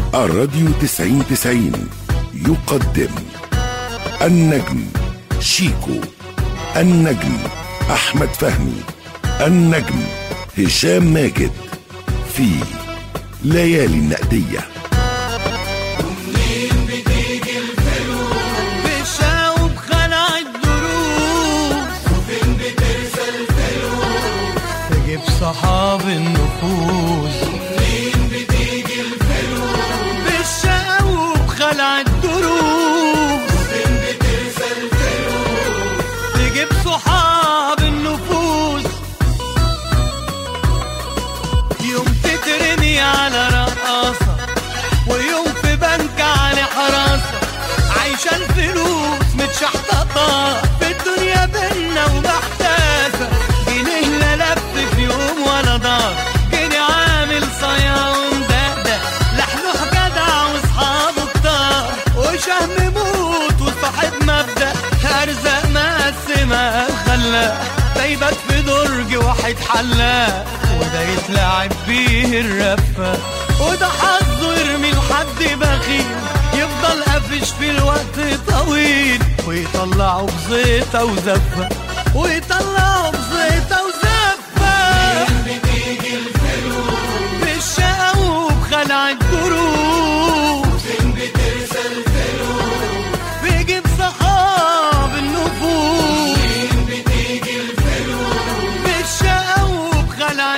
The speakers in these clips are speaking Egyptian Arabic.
الراديو تسعين تسعين يقدم النجم شيكو النجم أحمد فهمي النجم هشام ماجد في ليالي النقديه بشاوب خلع الدروس وفين بترسى الفلوس تجيب صحاب النفوس ومنين بتيجي الفلوس بالشاوب خلع الدروس وفين بترسى الفلوس تجيب صحاب النفوس يوم تترمي على رقاصة ويوم في بنك على حراسة عايشة الفلوس متشحططة في الدنيا بينا ومحتاسة جنيه لا لف في يوم ولا دار جنيه عامل صيا ومدقدق لحلوح جدع واصحابه كتار وشهم موت وصاحب مبدأ أرزاق مقسمة خلاق دايبك في درج واحد حلاق وده يتلعب بيه الرفة وده حظه يرمي لحد بخيل يفضل قافش في الوقت طويل ويطلعه بزيطة وزفة ويطلعه بزيطة وزفة بتيجي الفلوس بالشقا وبخلع الدروس فين بترسى الفلوس بيجيب صحاب النفوس فين بتيجي الفلوس بالشقا وبخلع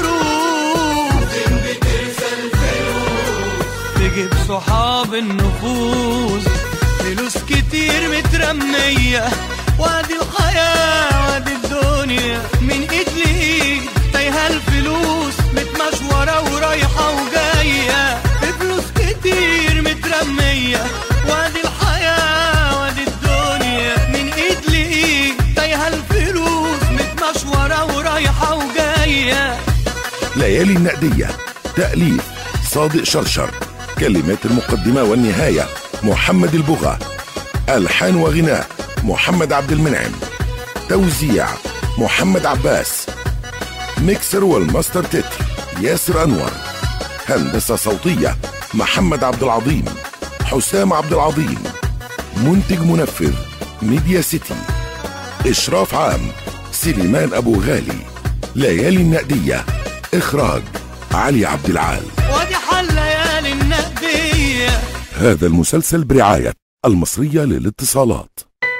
الدروس فين بترسى الفلوس تجيب صحاب النفوس فلوس كتير مترمية وادي الحياة وادي الدنيا من ايد لايد تايهة الفلوس متمشورة ورايحة وجاية بفلوس كتير مترمية وادي الحياة وادي الدنيا من ايد لايد تايهة الفلوس متمشورة ورايحة وجاية ليالي النقدية تأليف صادق شرشر كلمات المقدمة والنهاية محمد البغا ألحان وغناء محمد عبد المنعم توزيع محمد عباس ميكسر والماستر تتر ياسر أنور هندسة صوتية محمد عبد العظيم حسام عبد العظيم منتج منفذ ميديا سيتي إشراف عام سليمان أبو غالي ليالي النقدية إخراج علي عبد العال وادي حل ليالي النقدية هذا المسلسل برعاية المصرية للاتصالات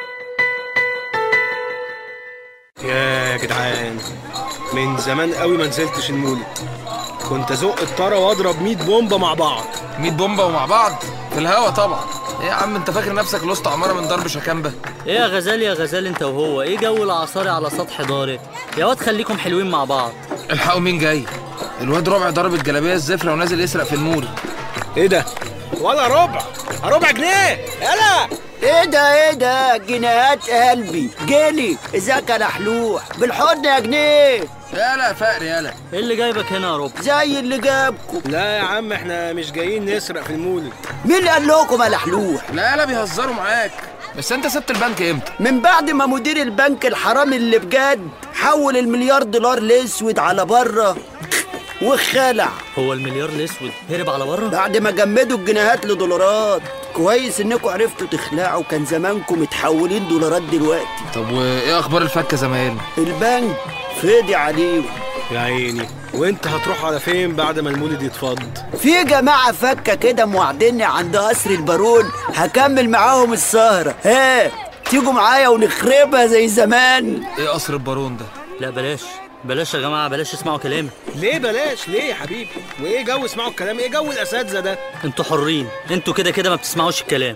يا جدعان من زمان قوي ما نزلتش المولد كنت ازق الطاره واضرب 100 بومبه مع بعض 100 بومبا ومع بعض في الهوا طبعا ايه يا عم انت فاكر نفسك لست عماره من ضرب شكامبه ايه يا غزال يا غزال انت وهو ايه جو العصاري على سطح داري يا واد خليكم حلوين مع بعض الحقوا مين جاي الواد ربع ضرب الجلابيه الزفره ونازل يسرق في المول ايه ده ولا ربع ربع جنيه يلا ايه ده ايه ده جنيهات قلبي جيلي ازيك يا نحلوح بالحضن يا جنيه يالا يا فقر يالا ايه اللي جايبك هنا يا رب زي اللي جابكم لا يا عم احنا مش جايين نسرق في المولد مين اللي قال لكم يا نحلوح لا يالا بيهزروا معاك بس انت سبت البنك امتى من بعد ما مدير البنك الحرامي اللي بجد حول المليار دولار الاسود على بره وخلع هو المليار الاسود هرب على بره بعد ما جمدوا الجنيهات لدولارات كويس انكم عرفتوا تخلعوا كان زمانكم متحولين دولارات دلوقتي طب وايه اخبار الفكه زمايلنا البنك فدي عليهم يا عيني وانت هتروح على فين بعد ما المولد يتفض في جماعة فكة كده موعديني عند قصر البارون هكمل معاهم السهرة ها تيجوا معايا ونخربها زي زمان ايه قصر البارون ده لا بلاش بلاش يا جماعه بلاش اسمعوا كلامي ليه بلاش ليه يا حبيبي وايه جو اسمعوا الكلام ايه جو الاساتذه ده انتوا حرين انتوا كده كده ما بتسمعوش الكلام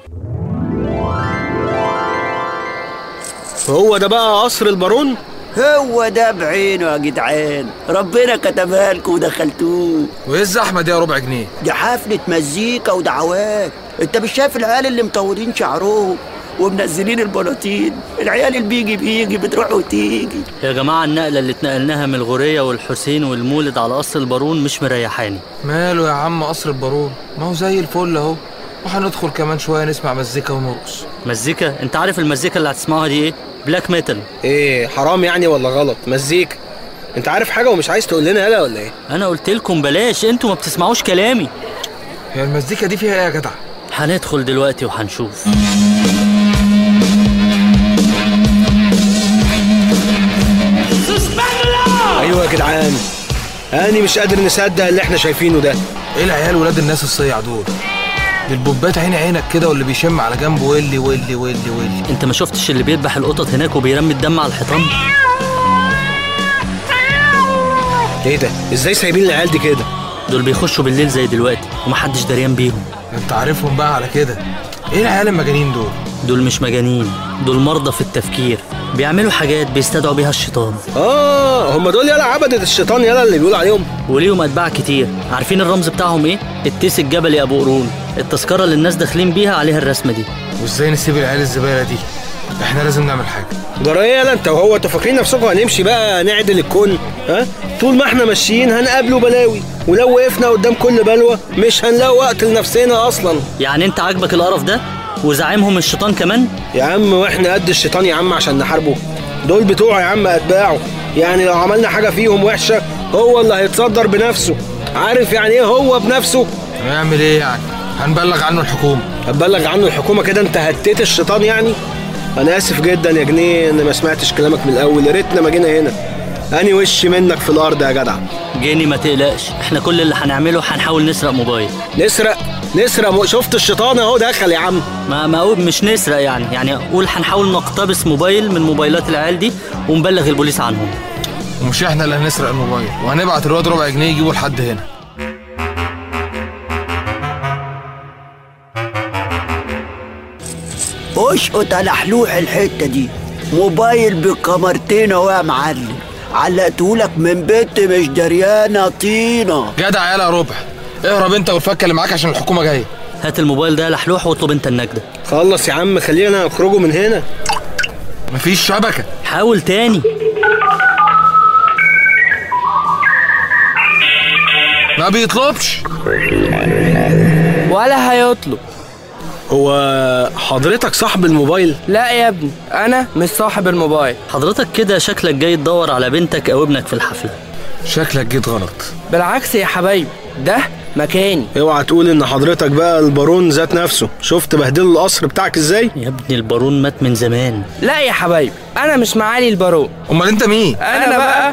هو ده بقى قصر البارون هو ده بعينه يا جدعان ربنا كتبها لكم ودخلتوه وايه الزحمه دي يا ربع جنيه دي حفلة مزيكا ودعوات انت مش شايف العيال اللي مطورين شعرهم ومنزلين البلاطين العيال اللي بيجي بيجي بتروح وتيجي يا جماعه النقله اللي اتنقلناها من الغوريه والحسين والمولد على قصر البارون مش مريحاني ماله يا عم قصر البارون ما هو زي الفل اهو وهندخل كمان شويه نسمع مزيكا ونرقص مزيكا انت عارف المزيكا اللي هتسمعوها دي ايه بلاك ميتال ايه حرام يعني ولا غلط مزيكا انت عارف حاجه ومش عايز تقول لنا يلا ولا ايه انا قلت لكم بلاش انتوا ما بتسمعوش كلامي هي المزيكا دي فيها ايه يا جدع هندخل دلوقتي وهنشوف ايوه يا جدعان انا مش قادر نصدق اللي احنا شايفينه ده ايه العيال ولاد الناس الصيع دول دي البوبات عين عينك كده واللي بيشم على جنبه ويلي ويلي ويلي ويلي انت ما شفتش اللي بيذبح القطط هناك وبيرمي الدم على الحيطان ايه ده ازاي سايبين العيال دي كده دول بيخشوا بالليل زي دلوقتي ومحدش دريان بيهم انت عارفهم بقى على كده ايه العيال المجانين دول دول مش مجانين دول مرضى في التفكير بيعملوا حاجات بيستدعوا بيها الشيطان اه هم دول يلا عبدة الشيطان يلا اللي بيقول عليهم وليهم اتباع كتير عارفين الرمز بتاعهم ايه التيس الجبلي ابو قرون التذكره اللي الناس داخلين بيها عليها الرسمه دي وازاي نسيب العيال الزباله دي احنا لازم نعمل حاجه جرايه يلا انت وهو انتوا فاكرين نفسكم هنمشي بقى نعدل الكون ها طول ما احنا ماشيين هنقابله بلاوي ولو وقفنا قدام كل بلوه مش هنلاقي وقت لنفسنا اصلا يعني انت عاجبك القرف ده وزعيمهم الشيطان كمان يا عم واحنا قد الشيطان يا عم عشان نحاربه دول بتوعه يا عم اتباعه يعني لو عملنا حاجه فيهم وحشه هو اللي هيتصدر بنفسه عارف يعني ايه هو بنفسه هنعمل ايه يعني هنبلغ عنه الحكومه هتبلغ عنه الحكومه كده انت هتيت الشيطان يعني انا اسف جدا يا جنيه ان ما سمعتش كلامك من الاول يا ريتنا ما جينا هنا اني وش منك في الارض يا جدع جيني ما تقلقش احنا كل اللي هنعمله هنحاول نسرق موبايل نسرق نسرق م- شفت الشيطان اهو دخل يا عم ما ما اقول مش نسرق يعني يعني اقول هنحاول نقتبس موبايل من موبايلات العيال دي ونبلغ البوليس عنهم ومش احنا اللي هنسرق الموبايل وهنبعت الواد ربع جنيه يجيبه لحد هنا اسقط على حلوح الحته دي موبايل بكاميرتين اهو يا معلم علقتهولك من بنت مش دريانه طينه جدع يالا يا ربع اهرب انت والفكه اللي معاك عشان الحكومه جايه هات الموبايل ده يا لحلوح واطلب انت النجده خلص يا عم خلينا نخرجوا من هنا مفيش شبكه حاول تاني ما بيطلبش ولا هيطلب هو حضرتك صاحب الموبايل لا يا ابني انا مش صاحب الموبايل حضرتك كده شكلك جاي تدور على بنتك او ابنك في الحفله شكلك جيت غلط بالعكس يا حبايبي ده مكاني اوعى تقول ان حضرتك بقى البارون ذات نفسه شفت بهدلوا القصر بتاعك ازاي يا ابني البارون مات من زمان لا يا حبايبي انا مش معالي البارون امال انت مين انا بقى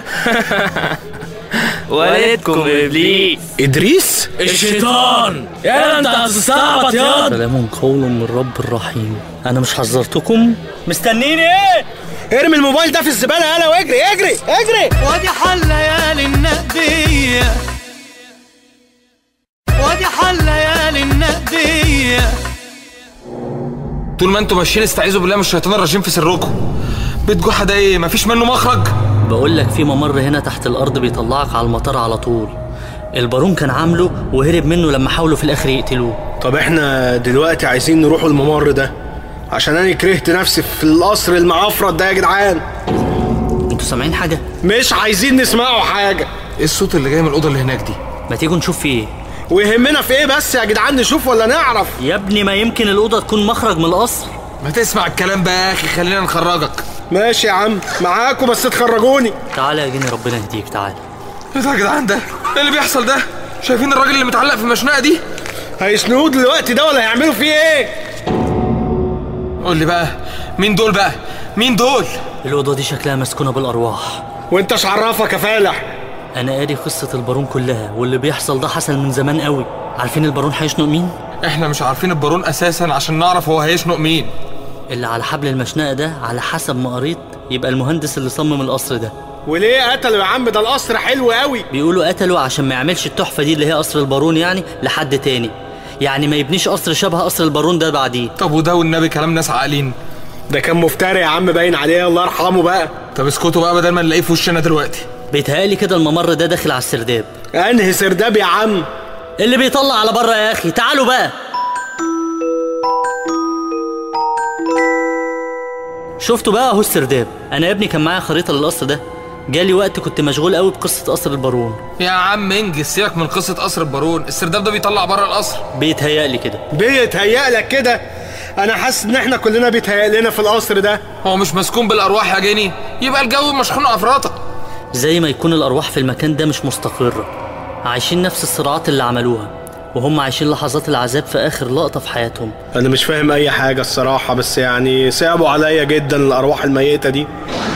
والدكم ابليس ادريس الشيطان يا انت هتستعبط يا سلام قول من رب الرحيم انا مش حذرتكم مستنيني ايه ارمي الموبايل ده في الزباله يلا واجري اجري اجري وادي حل ليالي النقدية وادي حل ليالي النقدية طول ما انتوا ماشيين استعيذوا بالله من الشيطان الرجيم في سركم بيت جحا ده ايه مفيش منه مخرج بقول لك في ممر هنا تحت الارض بيطلعك على المطار على طول البارون كان عامله وهرب منه لما حاولوا في الاخر يقتلوه طب احنا دلوقتي عايزين نروحوا الممر ده عشان انا كرهت نفسي في القصر المعفرت ده يا جدعان انتوا سامعين حاجه مش عايزين نسمعوا حاجه ايه الصوت اللي جاي من الاوضه اللي هناك دي ما تيجوا نشوف في ايه ويهمنا في ايه بس يا جدعان نشوف ولا نعرف يا ابني ما يمكن الاوضه تكون مخرج من القصر ما تسمع الكلام بقى يا اخي خلينا نخرجك ماشي يا عم معاكم بس تخرجوني تعالى يا جيني ربنا يهديك تعالى ايه ده يا جدعان ده ايه اللي بيحصل ده شايفين الراجل اللي متعلق في المشنقه دي هيسنوه دلوقتي ده ولا هيعملوا فيه ايه قول لي بقى مين دول بقى مين دول الاوضه دي شكلها مسكونه بالارواح وانت ايش عرفك يا فالح انا قاري قصه البارون كلها واللي بيحصل ده حصل من زمان قوي عارفين البارون هيشنق مين احنا مش عارفين البارون اساسا عشان نعرف هو هيشنق مين اللي على حبل المشنقه ده على حسب ما قريت يبقى المهندس اللي صمم القصر ده وليه قتلوا يا عم ده القصر حلو قوي بيقولوا قتلوا عشان ما يعملش التحفه دي اللي هي قصر البارون يعني لحد تاني يعني ما يبنيش قصر شبه قصر البارون ده بعديه طب وده والنبي كلام ناس عاقلين ده كان مفتري يا عم باين عليه الله يرحمه بقى طب اسكتوا بقى بدل ما نلاقيه في وشنا دلوقتي بيتهيألي كده الممر ده داخل على السرداب انهي سرداب يا عم اللي بيطلع على بره يا اخي تعالوا بقى شفتوا بقى اهو السرداب انا يا ابني كان معايا خريطه للقصر ده جالي وقت كنت مشغول قوي بقصه قصر البارون يا عم انجز سيبك من قصه قصر البارون السرداب ده بيطلع بره القصر بيتهيألي كده بيتهيأ لك كده انا حاسس ان احنا كلنا بيتهيأ لنا في القصر ده هو مش مسكون بالارواح يا جيني يبقى الجو مشحون افراطه زي ما يكون الارواح في المكان ده مش مستقره عايشين نفس الصراعات اللي عملوها وهم عايشين لحظات العذاب في آخر لقطة في حياتهم انا مش فاهم اي حاجه الصراحه بس يعني صعبوا عليا جدا الارواح الميته دي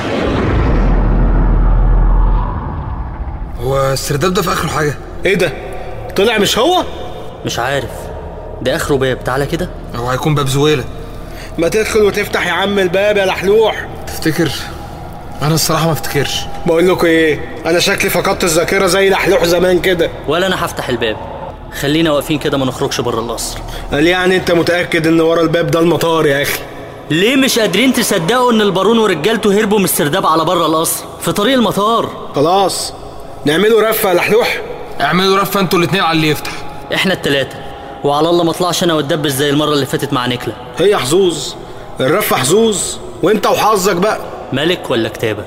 هو السرداب ده في اخره حاجه ايه ده طلع مش هو مش عارف ده آخره باب تعالى كده هو هيكون باب زويله ما تدخل وتفتح يا عم الباب يا لحلوح تفتكر انا الصراحه ما افتكرش بقول لكم ايه انا شكلي فقدت الذاكره زي لحلوح زمان كده ولا أنا هفتح الباب خلينا واقفين كده ما نخرجش بره القصر قال يعني انت متاكد ان ورا الباب ده المطار يا اخي ليه مش قادرين تصدقوا ان البارون ورجالته هربوا من السرداب على بره القصر في طريق المطار خلاص نعمله رفه يا لحلوح اعملوا رفه انتوا الاتنين على اللي يفتح احنا التلاتة وعلى الله ما اطلعش انا واتدبس زي المرة اللي فاتت مع نيكلا هي حظوظ الرفه حظوظ وانت وحظك بقى ملك ولا كتابة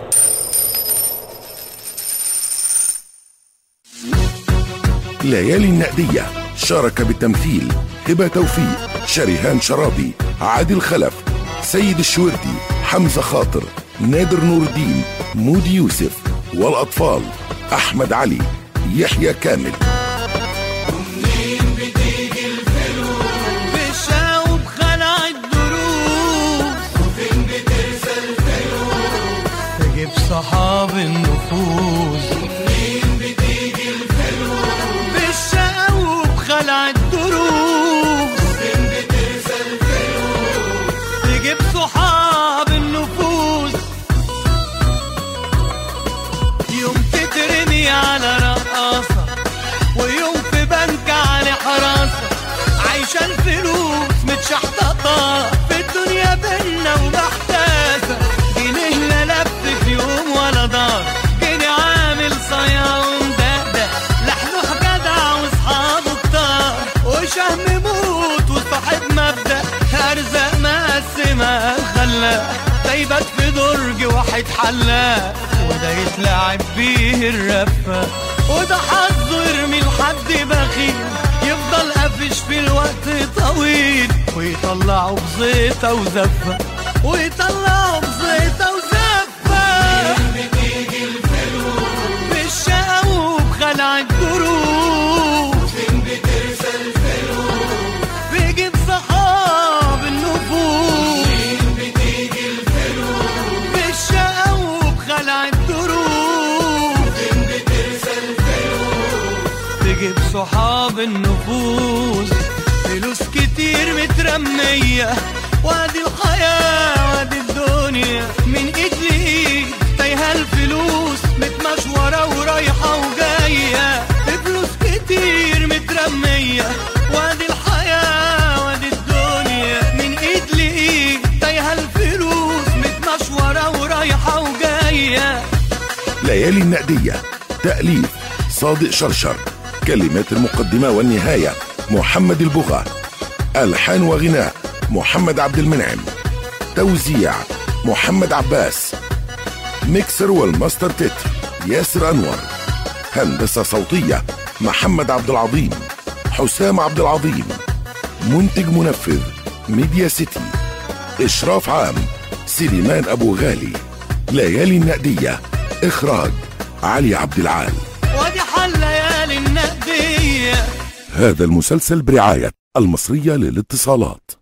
ليالي النقدية شارك بالتمثيل هبة توفيق شريهان شرابي عادل خلف سيد الشوردي حمزة خاطر نادر نور الدين مودي يوسف والأطفال أحمد علي يحيى كامل بشاوب خلع الدروس وفين بترسل فلوس تجيب صحاب النفوس ومنين بتيجي الفلوس بالشاوب خلع الدروس وفين بترسل فلوس تجيب صحاب النفوس يوم تترمي على رقاصة ويوم في بنك على حراسة عايشة الفلوس متشحططة في الدنيا بينا ومحتاسة جنيه لا لف في يوم ولا دار جنيه عامل صيا ومدقدق لحلوح جدع واصحابه كتار وشهم موت وصاحب مبدأ أرزاق مقسمة خلاق ده يبات في درج واحد حلاق وده يتلعب بيه الرفة وده حظه يرمي لحد بخيل يفضل قافش في الوقت طويل ويطلعه بزيطة وزفة ويطلعه بزيطة وزفة بتيجي الفلوس بالشقا وبخلع الدروس فين بترسل فلوس بيجيب صحاب النفوس فين بتيجي الفلوس بالشقا وبخلع الدروس فين بترسل فلوس تجيب صحاب النفوس فلوس كتير مترمية وادي الحياة وادي الدنيا من ايد لايد تايهة الفلوس متمشورة ورايحة وجاية فلوس كتير مترمية وادي الحياة وادي الدنيا من ايد لايد تايهة الفلوس متمشورة ورايحة وجاية ليالي النقدية تأليف صادق شرشر كلمات المقدمة والنهاية محمد البغا ألحان وغناء محمد عبد المنعم توزيع محمد عباس ميكسر والماستر تتر ياسر أنور هندسة صوتية محمد عبد العظيم حسام عبد العظيم منتج منفذ ميديا سيتي إشراف عام سليمان أبو غالي ليالي النقدية إخراج علي عبد العال وادي حل ليالي النقدية هذا المسلسل برعاية المصرية للاتصالات